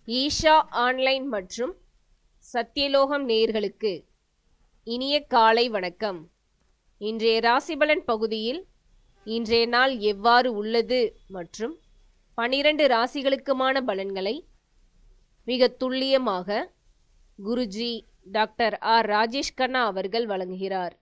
Isha online மற்றும் சத்தியலோகம் நேயர்களுக்கு இனிய காலை வணக்கம் இன்றைய ராசிபலன் பகுதியில் இன்றைய நாள் எவ்வாறு உள்ளது மற்றும் பனிரெண்டு ராசிகளுக்குமான பலன்களை மிக துல்லியமாக குருஜி டாக்டர் ஆர் ராஜேஷ் கண்ணா அவர்கள் வழங்குகிறார்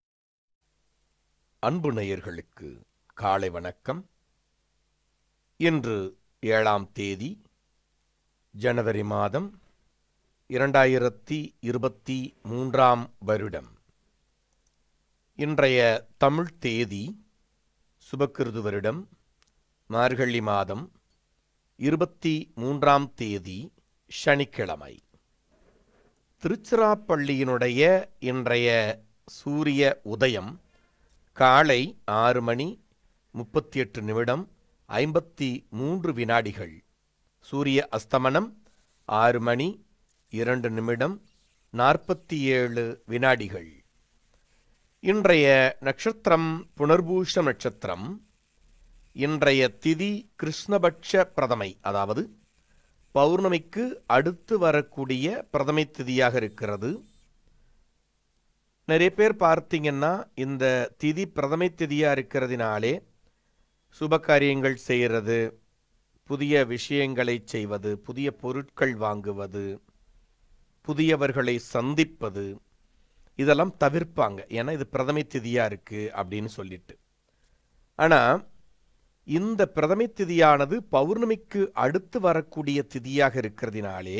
அன்பு நேயர்களுக்கு காலை வணக்கம் இன்று ஏழாம் தேதி ஜனவரி மாதம் இரண்டாயிரத்தி இருபத்தி மூன்றாம் வருடம் இன்றைய தமிழ் தேதி சுபக்கிருது வருடம் மார்கழி மாதம் இருபத்தி மூன்றாம் தேதி சனிக்கிழமை திருச்சிராப்பள்ளியினுடைய இன்றைய சூரிய உதயம் காலை ஆறு மணி முப்பத்தி எட்டு நிமிடம் ஐம்பத்தி மூன்று வினாடிகள் சூரிய அஸ்தமனம் ஆறு மணி இரண்டு நிமிடம் நாற்பத்தி ஏழு வினாடிகள் இன்றைய நட்சத்திரம் புனர்பூஷ நட்சத்திரம் இன்றைய திதி கிருஷ்ணபட்ச பிரதமை அதாவது பௌர்ணமிக்கு அடுத்து வரக்கூடிய பிரதமை திதியாக இருக்கிறது நிறைய பேர் பார்த்தீங்கன்னா இந்த திதி பிரதமை திதியாக இருக்கிறதுனாலே சுப காரியங்கள் செய்கிறது புதிய விஷயங்களை செய்வது புதிய பொருட்கள் வாங்குவது புதியவர்களை சந்திப்பது இதெல்லாம் தவிர்ப்பாங்க ஏன்னா இது பிரதமை திதியாக இருக்குது அப்படின்னு சொல்லிட்டு ஆனால் இந்த பிரதமை திதியானது பௌர்ணமிக்கு அடுத்து வரக்கூடிய திதியாக இருக்கிறதினாலே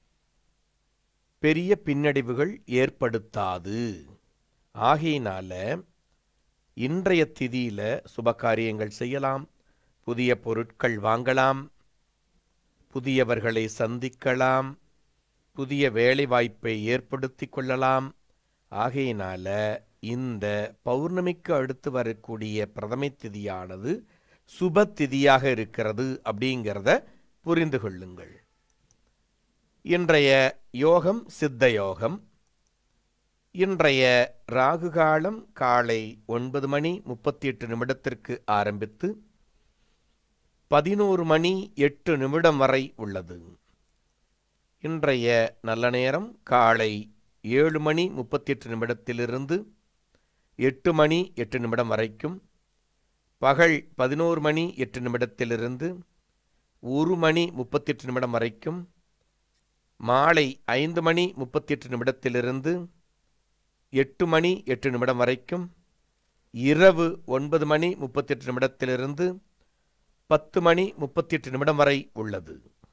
பெரிய பின்னடைவுகள் ஏற்படுத்தாது ஆகையினால இன்றைய திதியில சுப காரியங்கள் செய்யலாம் புதிய பொருட்கள் வாங்கலாம் புதியவர்களை சந்திக்கலாம் புதிய வேலை வாய்ப்பை ஏற்படுத்தி கொள்ளலாம் ஆகையினால இந்த பௌர்ணமிக்கு அடுத்து வரக்கூடிய பிரதமை திதியானது சுப திதியாக இருக்கிறது அப்படிங்கிறத புரிந்து கொள்ளுங்கள் இன்றைய யோகம் சித்த யோகம் இன்றைய ராகு காலம் காலை ஒன்பது மணி முப்பத்தி எட்டு நிமிடத்திற்கு ஆரம்பித்து பதினோரு மணி எட்டு நிமிடம் வரை உள்ளது இன்றைய நல்ல நேரம் காலை ஏழு மணி முப்பத்தி எட்டு நிமிடத்திலிருந்து எட்டு மணி எட்டு நிமிடம் வரைக்கும் பகல் பதினோரு மணி எட்டு நிமிடத்திலிருந்து ஒரு மணி முப்பத்தி எட்டு நிமிடம் வரைக்கும் மாலை ஐந்து மணி முப்பத்தி எட்டு நிமிடத்திலிருந்து எட்டு மணி எட்டு நிமிடம் வரைக்கும் இரவு ஒன்பது மணி முப்பத்தி எட்டு நிமிடத்திலிருந்து பத்து மணி முப்பத்தி எட்டு நிமிடம் வரை உள்ளது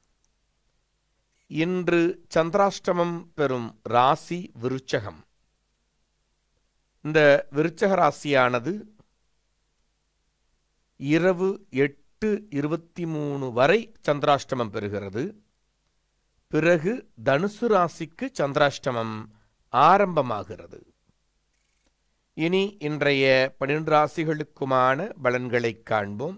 இன்று சந்திராஷ்டமம் பெறும் ராசி விருச்சகம் இந்த விருச்சக ராசியானது இரவு எட்டு இருபத்தி மூணு வரை சந்திராஷ்டமம் பெறுகிறது பிறகு தனுசு ராசிக்கு சந்திராஷ்டமம் ஆரம்பமாகிறது இனி இன்றைய பன்னிரண்டு ராசிகளுக்குமான பலன்களை காண்போம்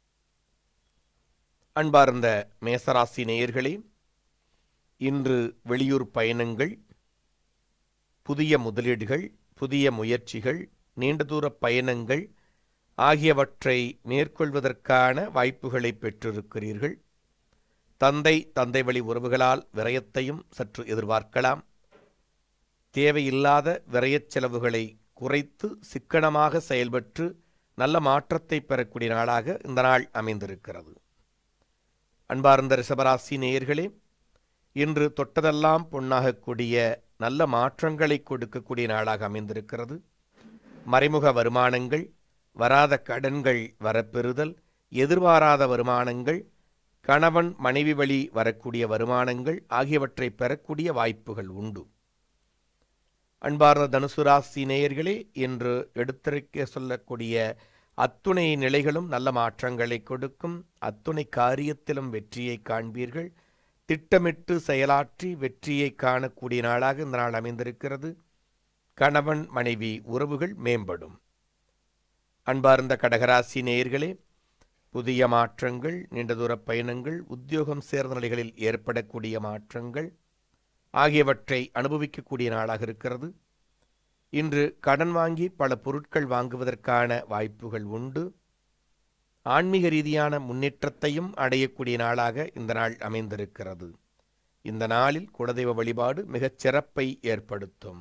அன்பார்ந்த மேசராசி நேயர்களே இன்று வெளியூர் பயணங்கள் புதிய முதலீடுகள் புதிய முயற்சிகள் நீண்ட தூர பயணங்கள் ஆகியவற்றை மேற்கொள்வதற்கான வாய்ப்புகளை பெற்றிருக்கிறீர்கள் தந்தை தந்தை வழி உறவுகளால் விரயத்தையும் சற்று எதிர்பார்க்கலாம் தேவையில்லாத விரயச் செலவுகளை குறைத்து சிக்கனமாக செயல்பட்டு நல்ல மாற்றத்தை பெறக்கூடிய நாளாக இந்த நாள் அமைந்திருக்கிறது அன்பார்ந்த ரிஷபராசி நேயர்களே இன்று தொட்டதெல்லாம் பொன்னாகக்கூடிய நல்ல மாற்றங்களை கொடுக்கக்கூடிய நாளாக அமைந்திருக்கிறது மறைமுக வருமானங்கள் வராத கடன்கள் வரப்பெறுதல் எதிர்பாராத வருமானங்கள் கணவன் மனைவி வழி வரக்கூடிய வருமானங்கள் ஆகியவற்றை பெறக்கூடிய வாய்ப்புகள் உண்டு அன்பார்ந்த தனுசு ராசி நேயர்களே இன்று எடுத்துரைக்க சொல்லக்கூடிய அத்துணை நிலைகளும் நல்ல மாற்றங்களை கொடுக்கும் அத்துணை காரியத்திலும் வெற்றியை காண்பீர்கள் திட்டமிட்டு செயலாற்றி வெற்றியை காணக்கூடிய நாளாக இந்த நாள் அமைந்திருக்கிறது கணவன் மனைவி உறவுகள் மேம்படும் அன்பார்ந்த கடகராசி நேயர்களே புதிய மாற்றங்கள் நீண்ட தூர பயணங்கள் உத்தியோகம் சேர்ந்த நிலைகளில் ஏற்படக்கூடிய மாற்றங்கள் ஆகியவற்றை அனுபவிக்கக்கூடிய நாளாக இருக்கிறது இன்று கடன் வாங்கி பல பொருட்கள் வாங்குவதற்கான வாய்ப்புகள் உண்டு ஆன்மீக ரீதியான முன்னேற்றத்தையும் அடையக்கூடிய நாளாக இந்த நாள் அமைந்திருக்கிறது இந்த நாளில் குலதெய்வ வழிபாடு மிகச் சிறப்பை ஏற்படுத்தும்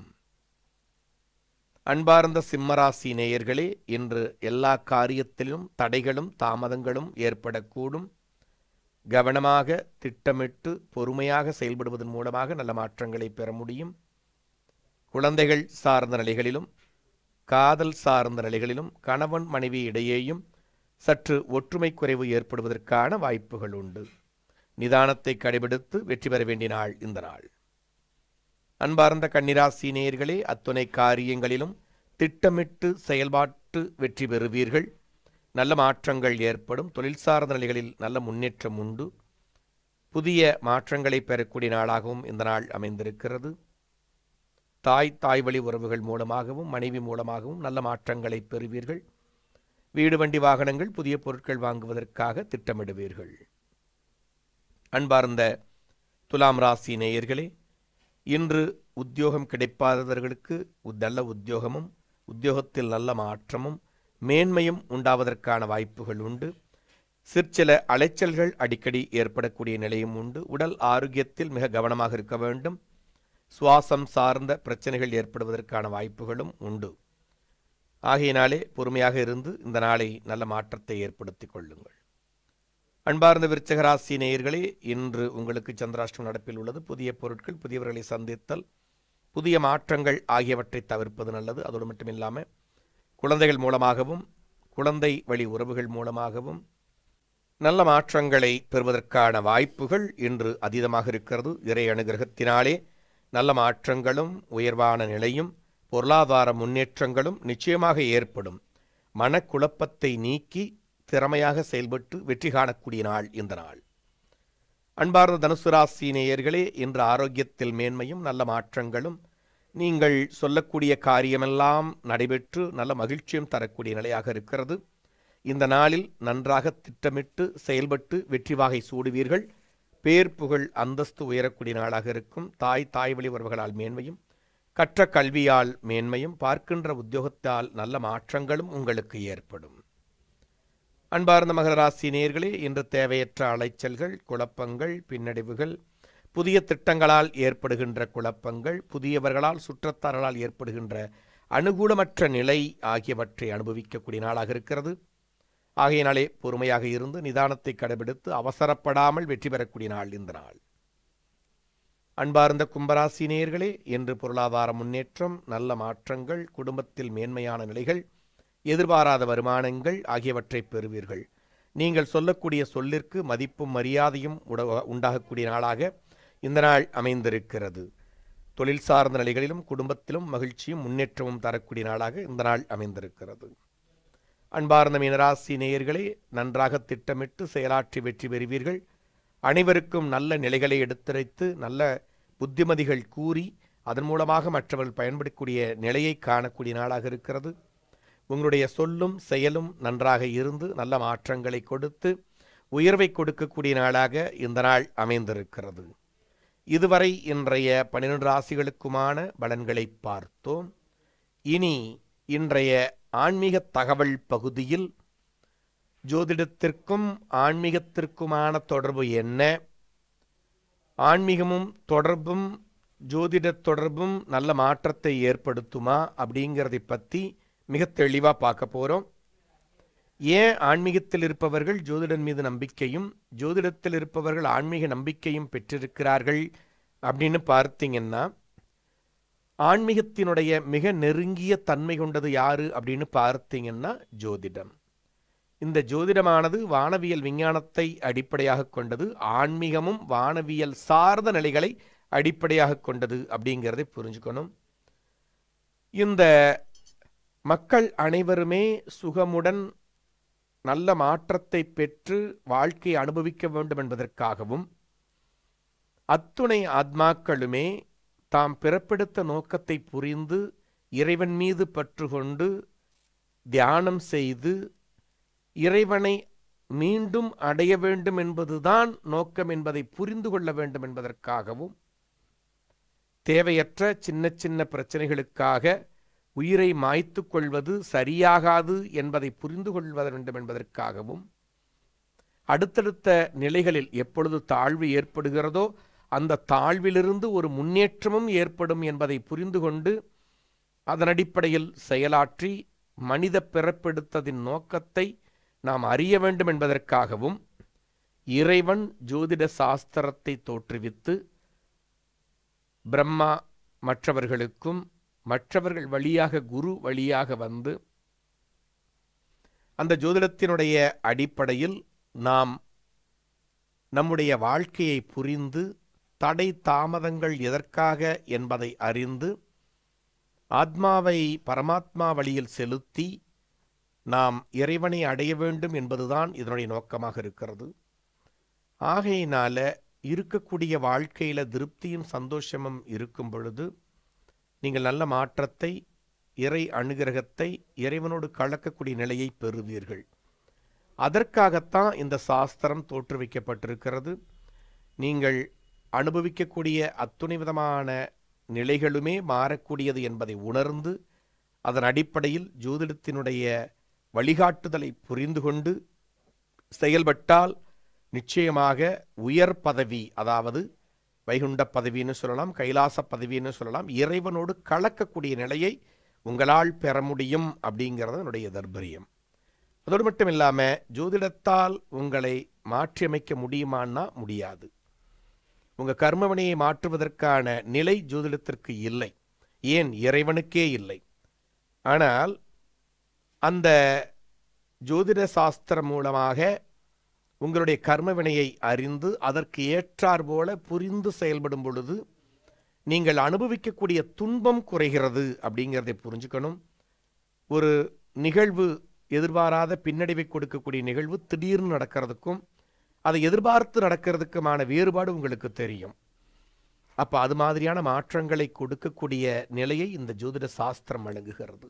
அன்பார்ந்த சிம்மராசி நேயர்களே இன்று எல்லா காரியத்திலும் தடைகளும் தாமதங்களும் ஏற்படக்கூடும் கவனமாக திட்டமிட்டு பொறுமையாக செயல்படுவதன் மூலமாக நல்ல மாற்றங்களை பெற முடியும் குழந்தைகள் சார்ந்த நிலைகளிலும் காதல் சார்ந்த நிலைகளிலும் கணவன் மனைவி இடையேயும் சற்று ஒற்றுமை குறைவு ஏற்படுவதற்கான வாய்ப்புகள் உண்டு நிதானத்தை கடைபிடித்து வெற்றி பெற வேண்டிய நாள் இந்த நாள் அன்பார்ந்த கன்னிராசி நேயர்களே அத்துணை காரியங்களிலும் திட்டமிட்டு செயல்பாட்டு வெற்றி பெறுவீர்கள் நல்ல மாற்றங்கள் ஏற்படும் தொழில் சார்ந்த நிலைகளில் நல்ல முன்னேற்றம் உண்டு புதிய மாற்றங்களை பெறக்கூடிய நாளாகவும் இந்த நாள் அமைந்திருக்கிறது தாய் தாய் வழி உறவுகள் மூலமாகவும் மனைவி மூலமாகவும் நல்ல மாற்றங்களை பெறுவீர்கள் வீடு வண்டி வாகனங்கள் புதிய பொருட்கள் வாங்குவதற்காக திட்டமிடுவீர்கள் அன்பார்ந்த துலாம் ராசி நேயர்களே இன்று உத்தியோகம் கிடைப்பாதவர்களுக்கு உத்- நல்ல உத்தியோகமும் உத்தியோகத்தில் நல்ல மாற்றமும் மேன்மையும் உண்டாவதற்கான வாய்ப்புகள் உண்டு சிற்சில அலைச்சல்கள் அடிக்கடி ஏற்படக்கூடிய நிலையும் உண்டு உடல் ஆரோக்கியத்தில் மிக கவனமாக இருக்க வேண்டும் சுவாசம் சார்ந்த பிரச்சனைகள் ஏற்படுவதற்கான வாய்ப்புகளும் உண்டு ஆகையினாலே பொறுமையாக இருந்து இந்த நாளை நல்ல மாற்றத்தை ஏற்படுத்திக் கொள்ளுங்கள் அன்பார்ந்த விருச்சக ராசி நேயர்களே இன்று உங்களுக்கு சந்திராஷ்டம் நடப்பில் உள்ளது புதிய பொருட்கள் புதியவர்களை சந்தித்தல் புதிய மாற்றங்கள் ஆகியவற்றை தவிர்ப்பது நல்லது அதோடு மட்டும் இல்லாமல் குழந்தைகள் மூலமாகவும் குழந்தை வழி உறவுகள் மூலமாகவும் நல்ல மாற்றங்களை பெறுவதற்கான வாய்ப்புகள் இன்று அதீதமாக இருக்கிறது இறை அனுகிரகத்தினாலே நல்ல மாற்றங்களும் உயர்வான நிலையும் பொருளாதார முன்னேற்றங்களும் நிச்சயமாக ஏற்படும் மனக்குழப்பத்தை நீக்கி திறமையாக செயல்பட்டு வெற்றி காணக்கூடிய நாள் இந்த நாள் அன்பார்ந்த தனுசு ராசி நேயர்களே இன்று ஆரோக்கியத்தில் மேன்மையும் நல்ல மாற்றங்களும் நீங்கள் சொல்லக்கூடிய காரியமெல்லாம் நடைபெற்று நல்ல மகிழ்ச்சியும் தரக்கூடிய நிலையாக இருக்கிறது இந்த நாளில் நன்றாக திட்டமிட்டு செயல்பட்டு வெற்றி வாகை சூடுவீர்கள் பேர் புகழ் அந்தஸ்து உயரக்கூடிய நாளாக இருக்கும் தாய் தாய் வழி உறவுகளால் மேன்மையும் கற்ற கல்வியால் மேன்மையும் பார்க்கின்ற உத்தியோகத்தால் நல்ல மாற்றங்களும் உங்களுக்கு ஏற்படும் அன்பார்ந்த மகர ராசி நேயர்களே இன்று தேவையற்ற அலைச்சல்கள் குழப்பங்கள் பின்னடைவுகள் புதிய திட்டங்களால் ஏற்படுகின்ற குழப்பங்கள் புதியவர்களால் சுற்றத்தார்களால் ஏற்படுகின்ற அனுகூலமற்ற நிலை ஆகியவற்றை அனுபவிக்கக்கூடிய நாளாக இருக்கிறது ஆகையினாலே பொறுமையாக இருந்து நிதானத்தை கடைபிடித்து அவசரப்படாமல் வெற்றி பெறக்கூடிய நாள் இந்த நாள் அன்பார்ந்த கும்பராசி நேயர்களே இன்று பொருளாதார முன்னேற்றம் நல்ல மாற்றங்கள் குடும்பத்தில் மேன்மையான நிலைகள் எதிர்பாராத வருமானங்கள் ஆகியவற்றை பெறுவீர்கள் நீங்கள் சொல்லக்கூடிய சொல்லிற்கு மதிப்பும் மரியாதையும் உட- உண்டாகக்கூடிய நாளாக இந்த நாள் அமைந்திருக்கிறது தொழில் சார்ந்த நிலைகளிலும் குடும்பத்திலும் மகிழ்ச்சியும் முன்னேற்றமும் தரக்கூடிய நாளாக இந்த நாள் அமைந்திருக்கிறது அன்பார்ந்த மீனராசி நேயர்களே நன்றாக திட்டமிட்டு செயலாற்றி வெற்றி பெறுவீர்கள் அனைவருக்கும் நல்ல நிலைகளை எடுத்துரைத்து நல்ல புத்திமதிகள் கூறி அதன் மூலமாக மற்றவர்கள் பயன்படக்கூடிய நிலையை காணக்கூடிய நாளாக இருக்கிறது உங்களுடைய சொல்லும் செயலும் நன்றாக இருந்து நல்ல மாற்றங்களை கொடுத்து உயர்வை கொடுக்கக்கூடிய நாளாக இந்த நாள் அமைந்திருக்கிறது இதுவரை இன்றைய பன்னிரண்டு ராசிகளுக்குமான பலன்களை பார்த்தோம் இனி இன்றைய ஆன்மீக தகவல் பகுதியில் ஜோதிடத்திற்கும் ஆன்மீகத்திற்குமான தொடர்பு என்ன ஆன்மீகமும் தொடர்பும் ஜோதிட தொடர்பும் நல்ல மாற்றத்தை ஏற்படுத்துமா அப்படிங்கிறதை பற்றி மிக தெளிவாக பார்க்க போகிறோம் ஏன் ஆன்மீகத்தில் இருப்பவர்கள் ஜோதிடன் மீது நம்பிக்கையும் ஜோதிடத்தில் இருப்பவர்கள் ஆன்மீக நம்பிக்கையும் பெற்றிருக்கிறார்கள் அப்படின்னு பார்த்தீங்கன்னா ஆன்மீகத்தினுடைய மிக நெருங்கிய தன்மை கொண்டது யாரு அப்படின்னு பார்த்தீங்கன்னா ஜோதிடம் இந்த ஜோதிடமானது வானவியல் விஞ்ஞானத்தை அடிப்படையாக கொண்டது ஆன்மீகமும் வானவியல் சார்ந்த நிலைகளை அடிப்படையாக கொண்டது அப்படிங்கிறதை புரிஞ்சுக்கணும் இந்த மக்கள் அனைவருமே சுகமுடன் நல்ல மாற்றத்தை பெற்று வாழ்க்கையை அனுபவிக்க வேண்டும் என்பதற்காகவும் அத்துணை ஆத்மாக்களுமே தாம் பிறப்பெடுத்த நோக்கத்தை புரிந்து இறைவன் மீது பற்று கொண்டு தியானம் செய்து இறைவனை மீண்டும் அடைய வேண்டும் என்பதுதான் நோக்கம் என்பதை புரிந்து கொள்ள வேண்டும் என்பதற்காகவும் தேவையற்ற சின்ன சின்ன பிரச்சனைகளுக்காக உயிரை மாய்த்து கொள்வது சரியாகாது என்பதை புரிந்து கொள்வத வேண்டும் என்பதற்காகவும் அடுத்தடுத்த நிலைகளில் எப்பொழுது தாழ்வு ஏற்படுகிறதோ அந்த தாழ்விலிருந்து ஒரு முன்னேற்றமும் ஏற்படும் என்பதை புரிந்து கொண்டு அதன் அடிப்படையில் செயலாற்றி மனித பிறப்பெடுத்ததின் நோக்கத்தை நாம் அறிய வேண்டும் என்பதற்காகவும் இறைவன் ஜோதிட சாஸ்திரத்தை தோற்றுவித்து பிரம்மா மற்றவர்களுக்கும் மற்றவர்கள் வழியாக குரு வழியாக வந்து அந்த ஜோதிடத்தினுடைய அடிப்படையில் நாம் நம்முடைய வாழ்க்கையை புரிந்து தடை தாமதங்கள் எதற்காக என்பதை அறிந்து ஆத்மாவை பரமாத்மா வழியில் செலுத்தி நாம் இறைவனை அடைய வேண்டும் என்பதுதான் இதனுடைய நோக்கமாக இருக்கிறது ஆகையினால இருக்கக்கூடிய வாழ்க்கையில திருப்தியும் சந்தோஷமும் இருக்கும் பொழுது நீங்கள் நல்ல மாற்றத்தை இறை அனுகிரகத்தை இறைவனோடு கலக்கக்கூடிய நிலையை பெறுவீர்கள் அதற்காகத்தான் இந்த சாஸ்திரம் தோற்றுவிக்கப்பட்டிருக்கிறது நீங்கள் அனுபவிக்கக்கூடிய அத்துணை விதமான நிலைகளுமே மாறக்கூடியது என்பதை உணர்ந்து அதன் அடிப்படையில் ஜோதிடத்தினுடைய வழிகாட்டுதலை புரிந்து கொண்டு செயல்பட்டால் நிச்சயமாக உயர் பதவி அதாவது வைகுண்ட பதவின்னு சொல்லலாம் கைலாச பதவின்னு சொல்லலாம் இறைவனோடு கலக்கக்கூடிய நிலையை உங்களால் பெற முடியும் அப்படிங்கிறது என்னுடைய தர்பரியம் அதோடு மட்டும் இல்லாமல் ஜோதிடத்தால் உங்களை மாற்றியமைக்க முடியுமான்னா முடியாது உங்கள் கர்மவினையை மாற்றுவதற்கான நிலை ஜோதிடத்திற்கு இல்லை ஏன் இறைவனுக்கே இல்லை ஆனால் அந்த ஜோதிட சாஸ்திரம் மூலமாக உங்களுடைய கர்மவினையை அறிந்து அதற்கு ஏற்றார் போல புரிந்து செயல்படும் பொழுது நீங்கள் அனுபவிக்கக்கூடிய துன்பம் குறைகிறது அப்படிங்கிறதை புரிஞ்சுக்கணும் ஒரு நிகழ்வு எதிர்பாராத பின்னடைவை கொடுக்கக்கூடிய நிகழ்வு திடீர்னு நடக்கிறதுக்கும் அதை எதிர்பார்த்து நடக்கிறதுக்குமான வேறுபாடு உங்களுக்கு தெரியும் அப்போ அது மாதிரியான மாற்றங்களை கொடுக்கக்கூடிய நிலையை இந்த ஜோதிட சாஸ்திரம் வழங்குகிறது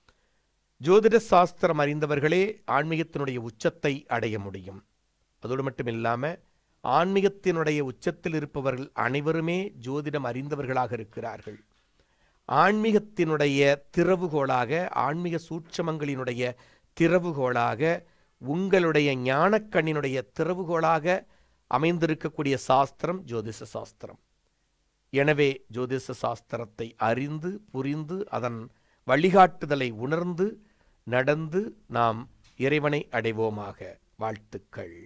ஜோதிட சாஸ்திரம் அறிந்தவர்களே ஆன்மீகத்தினுடைய உச்சத்தை அடைய முடியும் அதோடு மட்டும் இல்லாமல் ஆன்மீகத்தினுடைய உச்சத்தில் இருப்பவர்கள் அனைவருமே ஜோதிடம் அறிந்தவர்களாக இருக்கிறார்கள் ஆன்மீகத்தினுடைய திறவுகோலாக ஆன்மீக சூட்சமங்களினுடைய திறவுகோலாக உங்களுடைய ஞானக்கண்ணினுடைய திறவுகோலாக அமைந்திருக்கக்கூடிய சாஸ்திரம் ஜோதிஷ சாஸ்திரம் எனவே ஜோதிஷ சாஸ்திரத்தை அறிந்து புரிந்து அதன் வழிகாட்டுதலை உணர்ந்து நடந்து நாம் இறைவனை அடைவோமாக வாழ்த்துக்கள்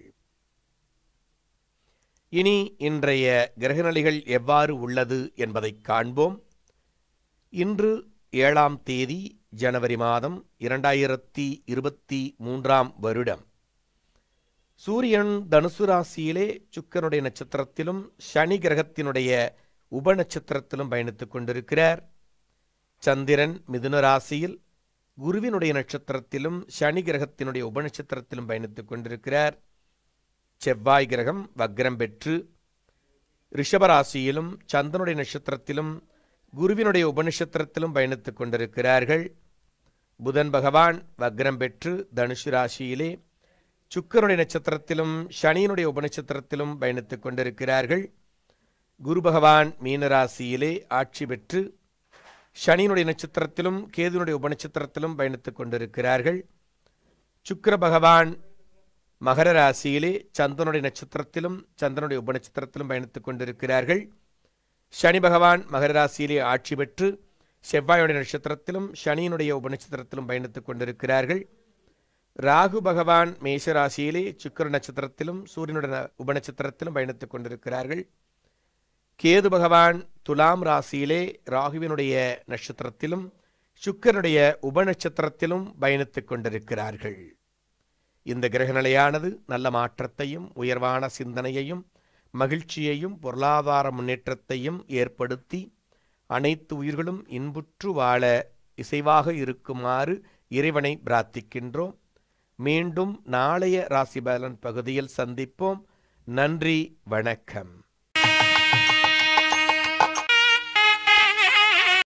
இனி இன்றைய கிரகநிலைகள் எவ்வாறு உள்ளது என்பதை காண்போம் இன்று ஏழாம் தேதி ஜனவரி மாதம் இரண்டாயிரத்தி இருபத்தி மூன்றாம் வருடம் சூரியன் தனுசு ராசியிலே சுக்கரனுடைய நட்சத்திரத்திலும் சனி கிரகத்தினுடைய உப நட்சத்திரத்திலும் பயணித்துக் கொண்டிருக்கிறார் சந்திரன் மிதுன ராசியில் குருவினுடைய நட்சத்திரத்திலும் சனி கிரகத்தினுடைய உப நட்சத்திரத்திலும் பயணித்துக் கொண்டிருக்கிறார் செவ்வாய் கிரகம் வக்ரம் பெற்று ரிஷபராசியிலும் சந்தனுடைய நட்சத்திரத்திலும் குருவினுடைய உபநட்சத்திரத்திலும் பயணித்துக் கொண்டிருக்கிறார்கள் புதன் பகவான் வக்ரம் பெற்று தனுஷு ராசியிலே சுக்கரனுடைய நட்சத்திரத்திலும் சனியினுடைய உபநட்சத்திரத்திலும் பயணித்துக் கொண்டிருக்கிறார்கள் குரு பகவான் மீனராசியிலே ஆட்சி பெற்று சனியினுடைய நட்சத்திரத்திலும் கேதுனுடைய உபநட்சத்திரத்திலும் பயணித்துக் கொண்டிருக்கிறார்கள் சுக்கிர பகவான் மகர ராசியிலே சந்தனுடைய நட்சத்திரத்திலும் சந்திரனுடைய உபநட்சத்திரத்திலும் பயணித்துக் கொண்டிருக்கிறார்கள் சனி பகவான் மகர ராசியிலே ஆட்சி பெற்று செவ்வாயுடைய நட்சத்திரத்திலும் சனியினுடைய உபநட்சத்திரத்திலும் பயணித்துக் கொண்டிருக்கிறார்கள் ராகு பகவான் மேஷ ராசியிலே சுக்கிர நட்சத்திரத்திலும் சூரியனுடைய உபநட்சத்திரத்திலும் பயணித்துக் கொண்டிருக்கிறார்கள் கேது பகவான் துலாம் ராசியிலே ராகுவினுடைய நட்சத்திரத்திலும் சுக்கரனுடைய உபநட்சத்திரத்திலும் பயணித்துக் கொண்டிருக்கிறார்கள் இந்த கிரகநிலையானது நல்ல மாற்றத்தையும் உயர்வான சிந்தனையையும் மகிழ்ச்சியையும் பொருளாதார முன்னேற்றத்தையும் ஏற்படுத்தி அனைத்து உயிர்களும் இன்புற்று வாழ இசைவாக இருக்குமாறு இறைவனை பிரார்த்திக்கின்றோம் மீண்டும் நாளைய ராசிபலன் பகுதியில் சந்திப்போம் நன்றி வணக்கம்